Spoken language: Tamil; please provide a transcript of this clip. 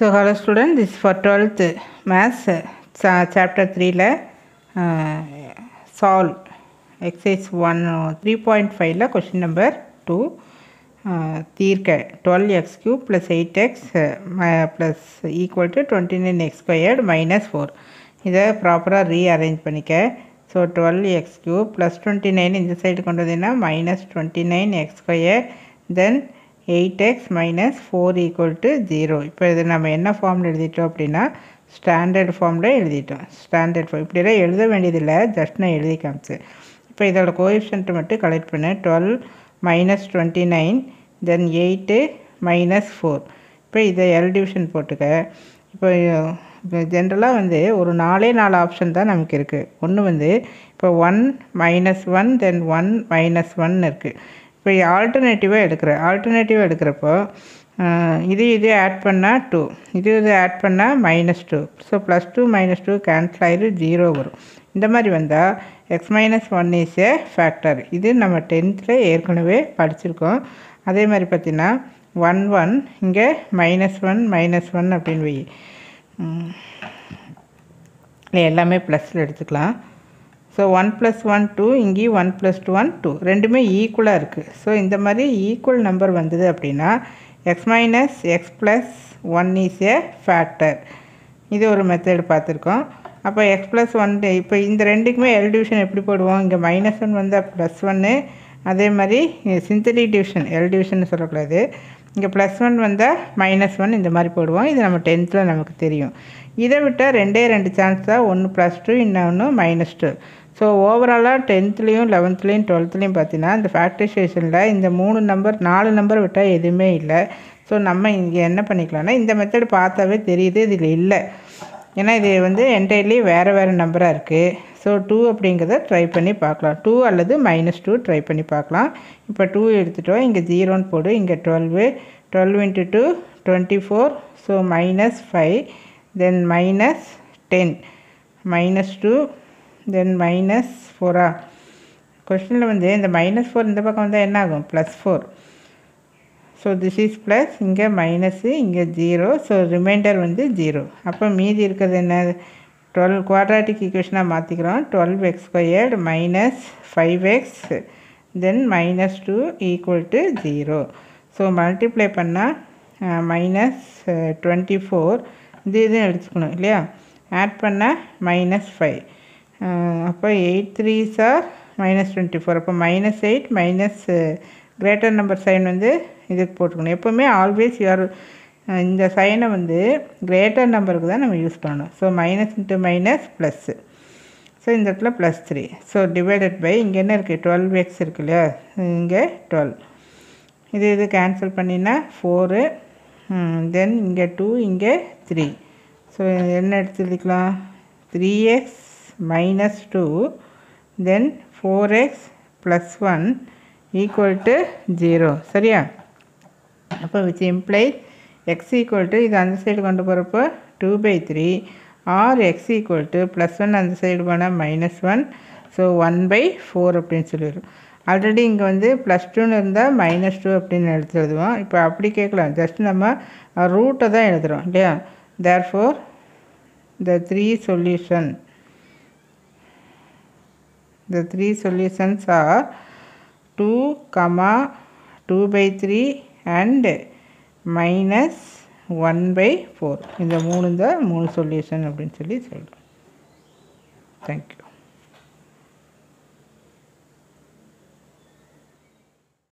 So, hello student, this is for 12th maths, uh, cha- chapter 3 ல uh, solve exercise 1 uh, 3.5 ல question number 2 uh, தீர்க்க 12x cube plus 8x uh, mi- plus equal to 29x squared minus 4 இதை ப்ராப்பராக ரீஅரேஞ்ச் பண்ணிக்க so twelve x cube plus twenty nine இந்த சைடு கொண்டு வந்தீங்கன்னா minus twenty nine x square then eight x minus four equal to zero இப்போ இது நம்ம என்ன ஃபார்மில் எழுதிட்டோம் அப்படின்னா ஸ்டாண்டர்ட் ஃபார்மில் எழுதிட்டோம் ஸ்டாண்டர்ட் ஃபார்ம் இப்படிலாம் எழுத வேண்டியதில்லை ஜஸ்ட் நான் எழுதி காமிச்சேன் இப்போ இதோட கோஎஃபிஷியன்ட் மட்டும் கலெக்ட் பண்ணேன் twelve minus twenty nine then eight minus four இப்போ இதை எல் டிவிஷன் போட்டுக்க இப்போ ஜென்ரலாக வந்து ஒரு நாலே நாலு ஆப்ஷன் தான் நமக்கு இருக்குது ஒன்று வந்து இப்போ one minus one then one minus one இருக்குது இப்போ ஆல்டர்னேட்டிவாக எடுக்கிறேன் ஆல்டர்னேட்டிவாக எடுக்கிறப்போ ஆஹ், இது இது ஆட் பண்ணால் டூ இது இது ஆட் பண்ணால் minus two so plus two minus two cancel ஆயிரு ஜீரோ வரும் இந்த மாதிரி வந்தால் x minus one is a factor இது நம்ம டென்த்தில் ஏற்கனவே படிச்சிருக்கோம் அதே மாதிரி பார்த்தீங்கன்னா ஒன் ஒன் இங்கே மைனஸ் ஒன் மைனஸ் ஒன் அப்படின்னு வை ம். இல்லை எல்லாமே ப்ளஸில் எடுத்துக்கலாம் so one plus one two இங்கேயும் one plus two one two ரெண்டுமே ஈக்குவலாக இருக்குது ஸோ இந்த மாதிரி ஈக்குவல் நம்பர் வந்தது அப்படின்னா x minus x plus one is a factor இது ஒரு மெத்தட் பார்த்துருக்கோம் அப்போ எக்ஸ் ப்ளஸ் ஒன் இப்போ இந்த ரெண்டுக்குமே எல் டிவிஷன் எப்படி போடுவோம் இங்கே மைனஸ் ஒன் வந்தால் ப்ளஸ் ஒன்று அதே மாதிரி சிந்தட்டிக் டிவிஷன் எல் டிவிஷன் சொல்லக்கூடாது இங்கே ப்ளஸ் ஒன் வந்தால் மைனஸ் ஒன் இந்த மாதிரி போடுவோம் இது நம்ம டென்த்தில் நமக்கு தெரியும் இதை விட்டால் ரெண்டே ரெண்டு சான்ஸ் தான் ஒன்று ப்ளஸ் டூ இன்னொன்று மைனஸ் டூ ஸோ ஓவராலாக டென்த்லேயும் லெவன்த்லேயும் டுவெல்த்லேயும் பார்த்தீங்கன்னா இந்த ஃபேக்டரைசேஷனில் இந்த மூணு நம்பர் நாலு நம்பர் விட்டால் எதுவுமே இல்லை ஸோ நம்ம இங்கே என்ன பண்ணிக்கலாம்னா இந்த மெத்தட் பார்த்தாவே தெரியுது இதில் இல்லை ஏன்னா இது வந்து என்டையர்லி வேறு வேறு நம்பராக இருக்குது ஸோ டூ அப்படிங்கிறத ட்ரை பண்ணி பார்க்கலாம் டூ அல்லது மைனஸ் டூ ட்ரை பண்ணி பார்க்கலாம் இப்போ டூ எடுத்துட்டோம் இங்கே ஜீரோன்னு போடு இங்கே twelve twelve into two twenty four so minus five then minus ten minus two then minus ஃபோரா கொஸ்டினில் வந்து இந்த மைனஸ் ஃபோர் இந்த பக்கம் வந்தால் என்ன ஆகும் plus four so this is plus இங்கே மைனஸு இங்கே ஜீரோ ஸோ ரிமைண்டர் வந்து ஜீரோ அப்போ மீதி இருக்கிறது என்ன டுவெல் குவாட்ராட்டிக் ஈக்குவேஷனாக மாற்றிக்கிறோம் twelve x squared minus five x then minus two equal to zero so multiply பண்ணால் மைனஸ் டுவெண்ட்டி ஃபோர் இது இதுவும் எடுத்துக்கணும் இல்லையா ஆட் பண்ணால் மைனஸ் ஃபைவ் அப்போ eight three sir minus twenty four அப்போ minus eight minus greater number sign வந்து இதுக்கு போட்டுக்கணும் எப்போவுமே ஆல்வேஸ் யூஆர் இந்த சைனை வந்து கிரேட்டர் நம்பருக்கு தான் நம்ம யூஸ் பண்ணணும் so minus into minus plus so இந்த இடத்துல plus three so divided by இங்கே என்ன இருக்குது டுவெல் எக்ஸ் இருக்கு இல்லையா இங்கே டுவெல் இது இது கேன்சல் பண்ணினா ஃபோரு தென் இங்கே டூ இங்கே த்ரீ ஸோ என்ன எடுத்து எழுதிக்கலாம் three x minus two then four x plus one equal to zero சரியா அப்போ which implies x equal to இது அந்த சைடு கொண்டு போகிறப்போ two by three or x equal to plus one அந்த சைடு போனால் minus one so one by four அப்படின்னு சொல்லிடும் ஆல்ரெடி இங்கே வந்து ப்ளஸ் டூன்னு இருந்தால் மைனஸ் டூ அப்படின்னு எடுத்து எழுதுவோம் இப்போ அப்படி கேட்கலாம் ஜஸ்ட் நம்ம ரூட்டை தான் எழுதுகிறோம் இல்லையா therefore the three solution the three solutions are 2 comma 2 by 3 and minus 1 by 4 இந்த மூணு தான் மூணு சொல்யூஷன் அப்படின்னு சொல்லி சொல்கிறோம் தேங்க்யூ